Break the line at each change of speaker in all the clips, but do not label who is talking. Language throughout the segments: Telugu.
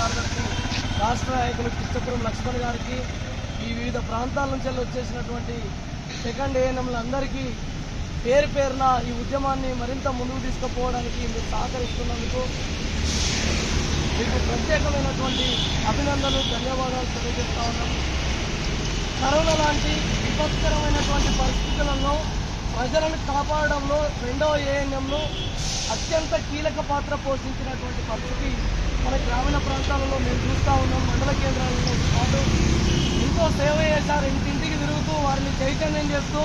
కార్యదర్శి రాష్ట్ర నాయకులు కృష్ణపురం లక్ష్మణ్ గారికి ఈ వివిధ ప్రాంతాల నుంచి వెళ్ళి వచ్చేసినటువంటి సెకండ్ ఏఎన్ఎంలందరికీ పేరు పేరున ఈ ఉద్యమాన్ని మరింత ముందుకు తీసుకుపోవడానికి మీరు సహకరిస్తున్నందుకు మీకు ప్రత్యేకమైనటువంటి అభినందనలు ధన్యవాదాలు తెలియజేస్తా ఉన్నాం కరోనా లాంటి విపత్కరమైనటువంటి పరిస్థితులలో ప్రజలను కాపాడడంలో రెండవ ఏఎన్ఎంలో అత్యంత కీలక పాత్ర పోషించినటువంటి పరిస్థితి మన గ్రామీణ ప్రాంతాలలో మేము చూస్తూ ఉన్నాం మండల కేంద్రాలలో పాటు ఎంతో సేవ చేశారు ఇంటింటికి తిరుగుతూ వారిని చైతన్యం చేస్తూ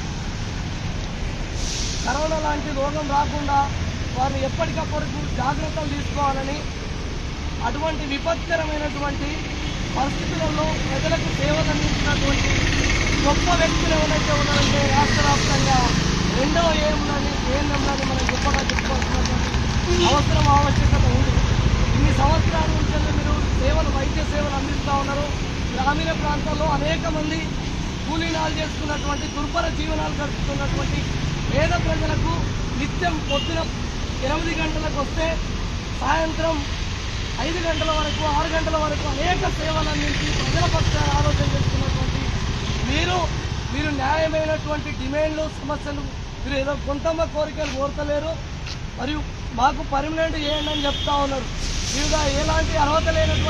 కరోనా లాంటి రోగం రాకుండా వారిని ఎప్పటికప్పుడు జాగ్రత్తలు తీసుకోవాలని అటువంటి విపత్కరమైనటువంటి పరిస్థితులలో ప్రజలకు సేవలు అందించినటువంటి గొప్ప వ్యక్తులు ఎవరైతే ఉన్నారంటే రాష్ట్ర వ్యాప్తంగా రెండవ ఏఎంలని ఏఎన్ఎంలని మనం గొప్పగా చెప్పుకోవాల్సినటువంటి అవసరం ఆవశ్యకత ఉంది ఇన్ని సంవత్సరాల నుంచి మీరు సేవలు వైద్య సేవలు అందిస్తూ ఉన్నారు గ్రామీణ ప్రాంతాల్లో అనేక మంది కూలీనాలు చేసుకున్నటువంటి దుర్భర జీవనాలు గడుపుతున్నటువంటి పేద ప్రజలకు నిత్యం పొద్దున ఎనిమిది గంటలకు వస్తే సాయంత్రం ఐదు గంటల వరకు ఆరు గంటల వరకు అనేక సేవలు అందించి ప్రజల పక్షాన ఆలోచన చేస్తున్నటువంటి మీరు మీరు న్యాయమైనటువంటి డిమాండ్లు సమస్యలు మీరు ఏదో కొంతమ్మ కోరికలు కోరతలేరు మరియు మాకు పర్మనెంట్ చేయండి అని చెప్తా ఉన్నారు వివిధ ఎలాంటి అర్హత లేనటువంటి